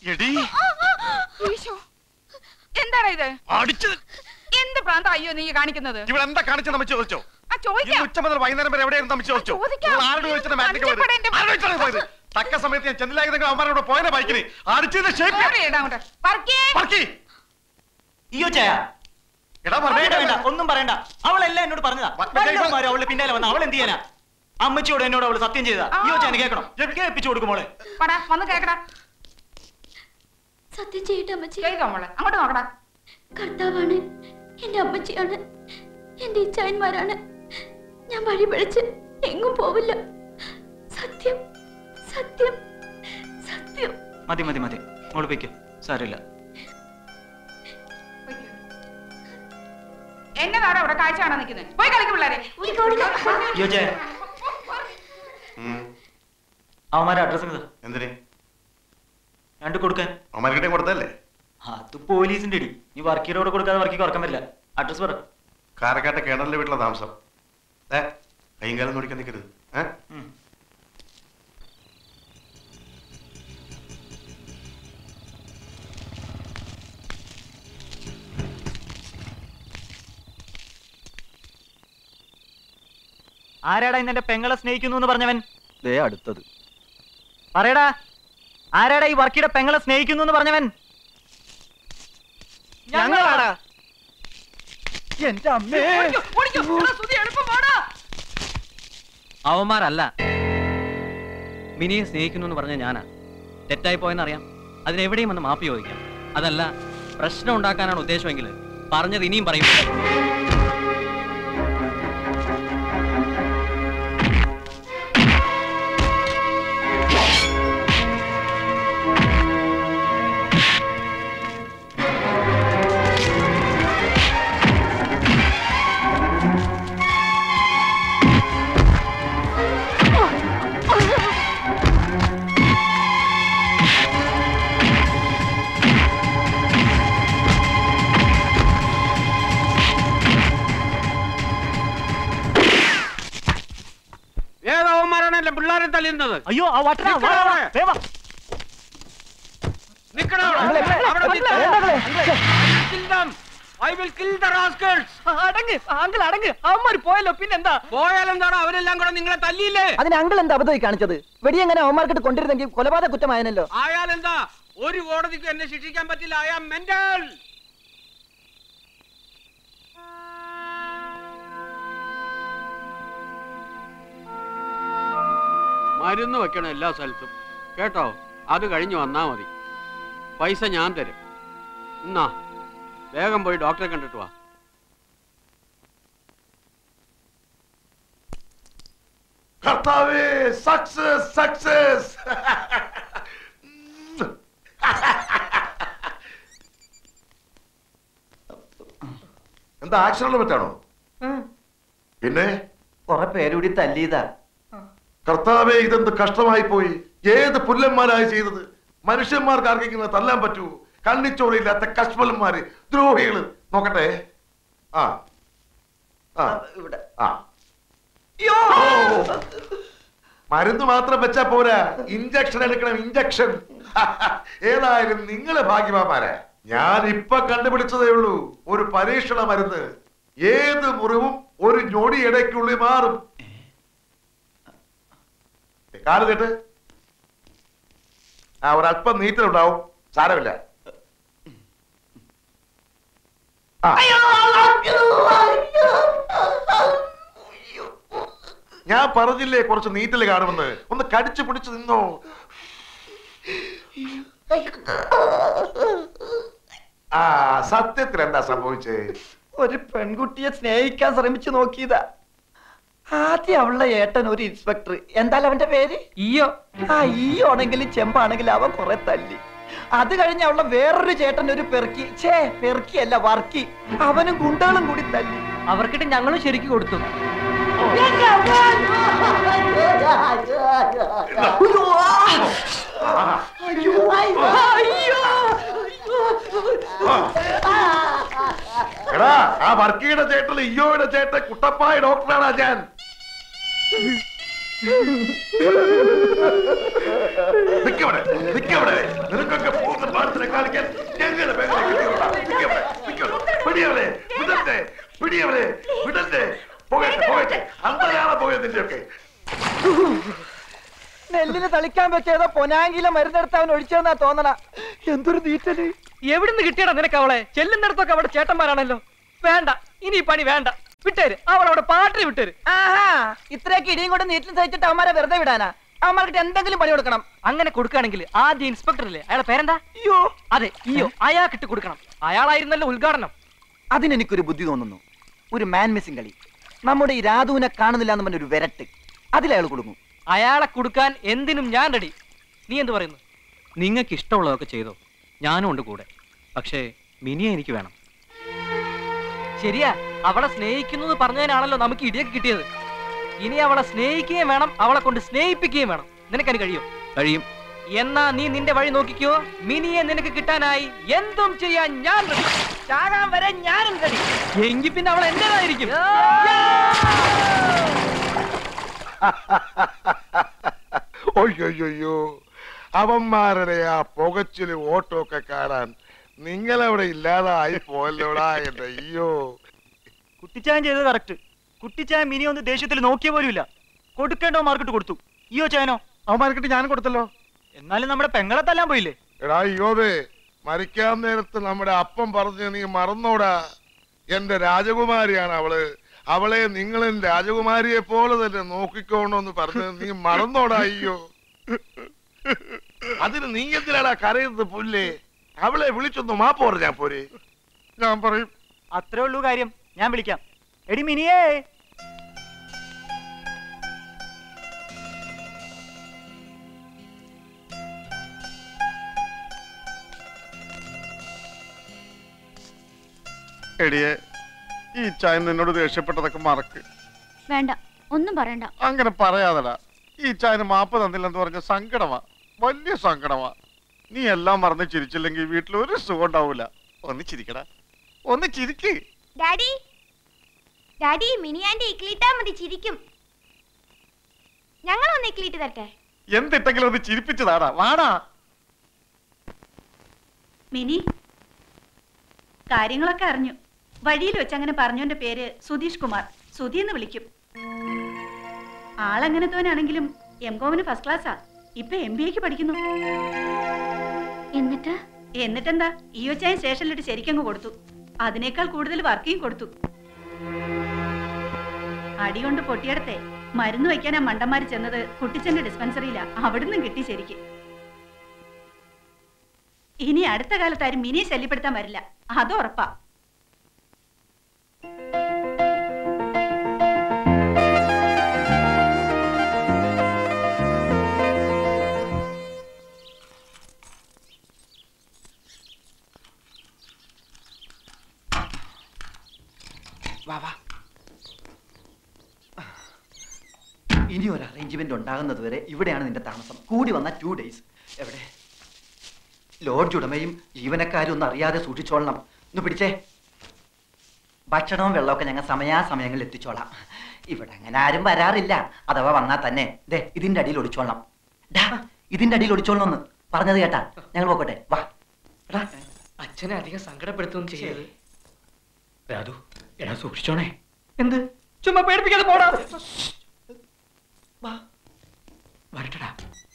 എടി ഈശോ. എന്താടാ ഇത് അടിച്ചത് എന്ത് പ്രാന്ത അയ്യോ നീ കാണിക്കുന്നത് ഇവിടെ എന്താ കാണിച്ചത് അമ്മച്ചി ചോദിച്ചോ ആ ചോദിക്കാം ഇന്ന് ഉച്ച മുതൽ വൈകുന്നേരം വരെ എവിടെയായിരുന്നു അമ്മച്ചി ചോദിച്ചോ ചോദിക്കാം. നിങ്ങൾ ആരോട് ചോദിച്ചിട്ട് മാറ്റിക്ക് പോയത് അഞ്ചപ്പടേന്റെ- ആരോട് ചോദിച്ചാണ് പോയത് തക്ക സമയത്ത് ഞാൻ ചെന്നിലായിരുന്നെങ്കിൽ അവന്മാരോട് പോയനെ ബൈക്കിന് അടിച്ചത് ഷേപ്പ് വേറെ ഇടാ അങ്ങോട്ട്. പറക്കേ. പറക്കി അയ്യോ ചായ എടാ വേണ്ട പറഞ്ഞേ വേണ്ട ഒന്നും പറയണ്ട അവളെല്ലാം എന്നോട് പറഞ്ഞതാ വല്ലവന്മാരും അവളുടെ പിന്നാലെ വന്ന അവൾ എന്ത് ചെയ്യാനാ അമ്മച്ചിയോട് എന്നോട് അവള് സത്യം ചെയ്തതാ അയ്യോ ചായ കേൾക്കണം കേൾപ്പിച്ചു കൊടുക്കും മോളെ വാടാ, വന്ന് കേക്കടാ സത്യം ചെയ്യട്ടെ അമ്മച്ചി ചെയ്തോ മോളെ അങ്ങോട്ട് നോക്കടാ കർത്താവാണ് എന്റെ അമ്മച്ചിയാണ് എന്റെ ഇച്ചായന്മാരാണ് ഞാൻ വഴി പിഴച്ച് എങ്ങും പോവില്ല സത്യം സത്യം സത്യം മതി മതി മതി മോള് പൊയ്ക്കോ സാരമില്ല എന്നതാടാ ഇവിടെ കാഴ്ച കാണാൻ നിൽക്കുന്നത് പോയി കളിക്കും പിള്ളേരെ അയ്യോ ചായ അവന്മാരെ അഡ്രസ് എന്തിന് രണ്ട് കൊടുക്കാൻ അവന്മാർക്കിട്ടേ കൊടുത്തല്ലേ അത് പോലീസിന്റെ ഇടി നീ വർക്കിയോട് കൊടുക്കാതെ വർക്കിക്ക് ഉറക്കം വരില്ല അഡ്രസ് പറ കാരക്കാട്ടെ കേണലിലെ വീട്ടിലെ താമസം ഏ കൈയും കാലം നോടിക്കാൻ നിൽക്കരുത് ഏ ആരാടാ ഇന്ന് എന്റെ പെങ്ങളെ സ്നേഹിക്കുന്നു എന്ന് പറഞ്ഞവൻ ദേ അടുത്തത് പറയടാ ആരാടാ ഈ വർക്കിയുടെ പെങ്ങളെ സ്നേഹിക്കുന്നു എന്ന് പറഞ്ഞവൻ ഞങ്ങളാടാ എന്റെ അമ്മേ അവന്മാരല്ല മിനിയെ സ്നേഹിക്കുന്നു എന്ന് പറഞ്ഞ ഞാനാ തെറ്റായി പോയെന്നറിയാം അതിനെവിടെയും വന്ന് മാപ്പി ചോദിക്കാം അതല്ല പ്രശ്നം ഉണ്ടാക്കാനാണ് ഉദ്ദേശമെങ്കിൽ പറഞ്ഞത് ഇനിയും പറയും ഏതവന്മാരാണ് എന്റെ പിള്ളേരെ തല്ലുന്നത് അയ്യോ ആ വട്ടനാ, വാ, വാ, വാ, വേഗം വാ. നിക്കടാ അവിടെ. അങ്ങളെ, അവിടെ അങ്ങളെ, നിൽക്ക്. അങ്ങളെ. I will kill them. I will kill the rascals. അടങ്ങ് അങ്കിൾ അടങ്ങ് അവന്മാര് പോയല്ലോ പിന്നെന്താ പോയാലെന്താണോ അവരെല്ലാം കൂടെ നിങ്ങളെ തല്ലിയില്ലേ അതിന് അങ്കിൾ എന്താ അബദ്ധമായി കാണിച്ചത് വെടിയെങ്ങനെ അവന്മാർക്കിട്ട് കൊണ്ടിരുന്നെങ്കിൽ കൊലപാതക കുറ്റമായനല്ലോ ആയാലെന്താ ഒരു കോടതിക്ക് എന്നെ ശിക്ഷിക്കാൻ പറ്റില്ല ഐ ആം മെന്റൽ മരുന്ന് വെക്കണം എല്ലാ സ്ഥലത്തും കേട്ടോ അത് കഴിഞ്ഞ് വന്നാ മതി പൈസ ഞാൻ തരും എന്നാ വേഗം പോയി ഡോക്ടറെ കണ്ടിട്ട് വാ കർത്താവേ സക്സസ് സക്സസ് എന്താ ആക്സിഡന്റ് പറ്റാണോ പിന്നെ കുറെ പേരുകൂടി തല്ലിയതാ കർത്താവേ ഇതെന്ത് കഷ്ടമായി പോയി ഏത് പുല്ലന്മാരായി ചെയ്തത് മനുഷ്യന്മാർക്ക് ആർക്കെങ്കിലും തല്ലാൻ പറ്റൂ കണ്ണിച്ചോറിയില്ലാത്ത കശ്മലന്മാര് ദ്രോഹികള് നോക്കട്ടെ ആ ആ ഇവിടെ ആ ഓ. മരുന്ന് മാത്രം വെച്ചാ പോരാ ഇഞ്ചക്ഷൻ എടുക്കണം ഇഞ്ചക്ഷൻ ഏതായാലും നിങ്ങള് ഭാഗ്യവാന്മാരാ ഞാൻ ഇപ്പൊ കണ്ടുപിടിച്ചതേ ഉള്ളൂ ഒരു പരീക്ഷണ മരുന്ന് ഏത് മുറിവും ഒരു ഞൊടി ഇടയ്ക്കുള്ളിൽ മാറും കാല് കേട്ട് ആ ഒരല്പം നീറ്റലുണ്ടാവും സാരമില്ല ആ ഞാൻ പറഞ്ഞില്ലേ കുറച്ച് നീറ്റല് കാണുമെന്ന് ഒന്ന് കടിച്ചു പിടിച്ചു നിന്നോ ആ സത്യത്തിൽ എന്താ സംഭവിച്ചേ ഒരു പെൺകുട്ടിയെ സ്നേഹിക്കാൻ ശ്രമിച്ചു നോക്കിയതാ ആദ്യം അവളുടെ ഏട്ടൻ ഒരു ഇൻസ്പെക്ടർ എന്തായാലും അവന്റെ പേര് ഈയോ ആ ഈയോണെങ്കിലും ചെമ്പാണെങ്കിലും അവൻ കുറെ തല്ലി അത് കഴിഞ്ഞ് അവളുടെ വേറൊരു ചേട്ടൻ ഒരു പെറുക്കി ഛേ പെറുക്കിയല്ല വർക്കി അവനും ഗുണ്ടകളും കൂടി തല്ലി അവർക്കിട്ട് ഞങ്ങളും ശരിക്കും കൊടുത്തു എടാ ആ വർക്കിയുടെ ചേട്ടൻ ഇയോയുടെ ചേട്ടൻ കുട്ടപ്പായ ഡോക്ടറാണ് ഞാൻ നിക്കവിടെ നിക്കവിടെ നിനക്കൊക്കെ പൂർണ്ണ കളിക്കാൻ വെച്ചേതോ പൊനാങ്കിലെ മരുന്നെടുത്ത് അവൻ ഒഴിച്ചെന്നാ തോന്നണ എന്തൊരു നീറ്റല് എവിടുന്ന് കിട്ടിയടാ നിനക്ക് അവളെ ചെല്ലുന്നിടത്തൊക്കെ അവിടെ ചേട്ടന്മാരാണല്ലോ വേണ്ട ഇനി ഈ പണി വേണ്ട വിട്ടേര് അവൾ അവിടെ പാട്ടിൽ വിട്ടേര് ആഹാ ഇത്രയൊക്കെ ഇടിയും കൊണ്ട് നീറ്റിൽ സഹിച്ചിട്ട് അവന്മാരെ വെറുതെ വിടാനാ അവന്മാർക്ക് എന്തെങ്കിലും പണി കൊടുക്കണം അങ്ങനെ കൊടുക്കുകയാണെങ്കിൽ ആദ്യം ഇൻസ്പെക്ടറില്ലേ അയാളെ പേരെന്താ അയ്യോ അതെ ഇയോ അയാൾക്കിട്ട് കൊടുക്കണം അയാളായിരുന്നല്ലോ ഉദ്ഘാടനം അതിനെനിക്കൊരു ബുദ്ധി തോന്നുന്നു ഒരു മാൻ മിസ്സിംഗ് കളി നമ്മുടെ ഈ രാധുവിനെ കാണുന്നില്ല എന്ന് പറഞ്ഞ ഒരു വിരട്ട് അതിലയാൾ കൊടുക്കും അയാളെ കൊടുക്കാൻ എന്തിനും ഞാൻ റെഡി നീ എന്ത് പറയുന്നു നിങ്ങൾക്ക് ഇഷ്ടമുള്ളതൊക്കെ ചെയ്തോ ഞാനും ഉണ്ട് കൂടെ പക്ഷേ മിനിയെ എനിക്ക് വേണം ശരിയാ അവളെ സ്നേഹിക്കുന്നു എന്ന് പറഞ്ഞതിനാണല്ലോ നമുക്ക് ഇടിയൊക്കെ കിട്ടിയത് ഇനി അവളെ സ്നേഹിക്കുകയും വേണം അവളെ കൊണ്ട് സ്നേഹിപ്പിക്കുകയും വേണം നിനക്കതിന് കഴിയും കഴിയും എന്നാ നീ നിന്റെ വഴി നോക്കിക്കോ മിനിയെ നിനക്ക് കിട്ടാനായി എന്തും ചെയ്യാൻ ഞാൻ ready. ചാകാൻ വരെ ഞാനും ready. എങ്കിൽ പിന്നെ അവൾ എന്റേതായിരിക്കും ഒയ്യൊയ്യോ അവന്മാരുടെ ആ പുകച്ചില് ഓട്ടോ ഒക്കെ കാണാൻ നിങ്ങളവിടെ ഇല്ലാതായി പോയല്ലോടാ എന്റെ അയ്യോ കുട്ടിച്ചായൻ ചെയ്തത് കറക്റ്റ് കുട്ടിച്ചായൻ മിനി ഒന്ന് ദേഷ്യത്തിൽ നോക്കിയ പോലുമില്ല കൊടുക്കേണ്ടോ മാർക്കിട്ട് കൊടുത്തു ഇയോ ചായനോ അവന്മാർക്കിട്ട് ഞാൻ കൊടുത്തല്ലോ എന്നാലും നമ്മുടെ പെങ്ങളെ തല്ലാൻ പോയില്ലേ എടാ അയ്യോതെ മരിക്കാൻ നേരത്ത് നമ്മുടെ അപ്പം പറഞ്ഞ് നീ മറന്നോടാ എന്റെ രാജകുമാരിയാണ് അവള് അവളെ നിങ്ങളും രാജകുമാരിയെ പോലെ തന്നെ നോക്കിക്കോണമെന്ന് പറഞ്ഞ് നീ മറന്നോടാ അയ്യോ അതിന് നീ എന്തിനാടാ കരയുന്നത് പുല്ലേ അവളെ വിളിച്ചൊന്ന് മാപ്പ് പറഞ്ഞാ പോരെ ഞാൻ പറയും അത്രേ ഉള്ളൂ കാര്യം ഞാൻ വിളിക്കാം എടി മിനിയേ എടിയെ ഈ ചായ നിന്നോട് ദേഷ്യപ്പെട്ടതൊക്കെ മറക്ക് വേണ്ട ഒന്നും പറയണ്ട അങ്ങനെ പറയാതടാ ഈ ചായന് മാപ്പ് തന്നില്ലെന്ന് പറഞ്ഞ സങ്കടമാ വലിയ സങ്കടമാ നീ എല്ലാം മറന്ന് ചിരിച്ചില്ലെങ്കിൽ വീട്ടിൽ ഒരു സുഖം ഉണ്ടാവൂല ഒന്ന് ചിരിക്കടാ ഒന്ന് ചിരിക്ക് ഡാഡി ഡാഡി മിനിയാന്റെ ഇക്ലിട്ടാ മതി ചിരിക്കും ഞങ്ങൾ ഒന്ന് ഇക്ലിട്ട് തരട്ടെ എന്തിട്ടെങ്കിലും ഒന്ന് ചിരിപ്പിച്ചതാടാ വാടാ മിനി കാര്യങ്ങളൊക്കെ അറിഞ്ഞു വഴിയിൽ വെച്ച് അങ്ങനെ പറഞ്ഞവന്റെ പേര് സുധീഷ് കുമാർ സുധി എന്ന് വിളിക്കും ആളെങ്ങനത്തവനാണെങ്കിലും എം കോമിന് ഫസ്റ്റ് ക്ലാസ്സാ ഇപ്പൊ എം ബി എക്ക് പഠിക്കുന്നു എന്നിട്ട് എന്നിട്ടെന്താ ഈ ഒച്ചായ സ്റ്റേഷനിലിട്ട് ശരിക്കങ്ങ് കൊടുത്തു അതിനേക്കാൾ കൂടുതൽ വർക്കിയും കൊടുത്തു അടികൊണ്ട് പൊട്ടിയടത്തെ മരുന്ന് വയ്ക്കാനാ മണ്ടന്മാര് ചെന്നത് കുട്ടിച്ചന്റെ ഡിസ്പെൻസറിയിലാ അവിടുന്ന് കിട്ടി ശരിക്ക് ഇനി അടുത്ത കാലത്ത് ആരും മിനിയെ ശല്യപ്പെടുത്താൻ വരില്ല അത് ഉറപ്പാ വാ വാ ഇനി ഒരു അറേഞ്ച്മെന്റ് ഉണ്ടാകുന്നത് വരെ ഇവിടെയാണ് നിന്റെ താമസം കൂടി വന്ന ടു ഡേയ്സ് എവിടെ ലോഡ്ജ് ഉടമയും ജീവനക്കാരും ഒന്നും അറിയാതെ സൂക്ഷിച്ചോളണം ഒന്ന് പിടിച്ചേ ഭക്ഷണവും വെള്ളമൊക്കെ ഞങ്ങൾ സമയാസമയങ്ങളിൽ എത്തിച്ചോളാം ഇവിടെ അങ്ങനെ ആരും വരാറില്ല അഥവാ വന്നാൽ തന്നെ ദേ ഇതിന്റെ അടിയിൽ ഒളിച്ചോളണം ഡാ ഇതിന്റെ അടിയിൽ ഒളിച്ചോളണം എന്ന് പറഞ്ഞത് കേട്ടാ ഞങ്ങൾ പോക്കട്ടെ വാ എടാ അച്ഛനെ അധികം സങ്കടപ്പെടുത്തൊന്നും ചെയ്യരുത് രാധു എടാ സൂക്ഷിച്ചോണേ എന്ത് ചുമ്മാ പേടിപ്പിക്കാതെ പോടാ വാ വരട്ടടാ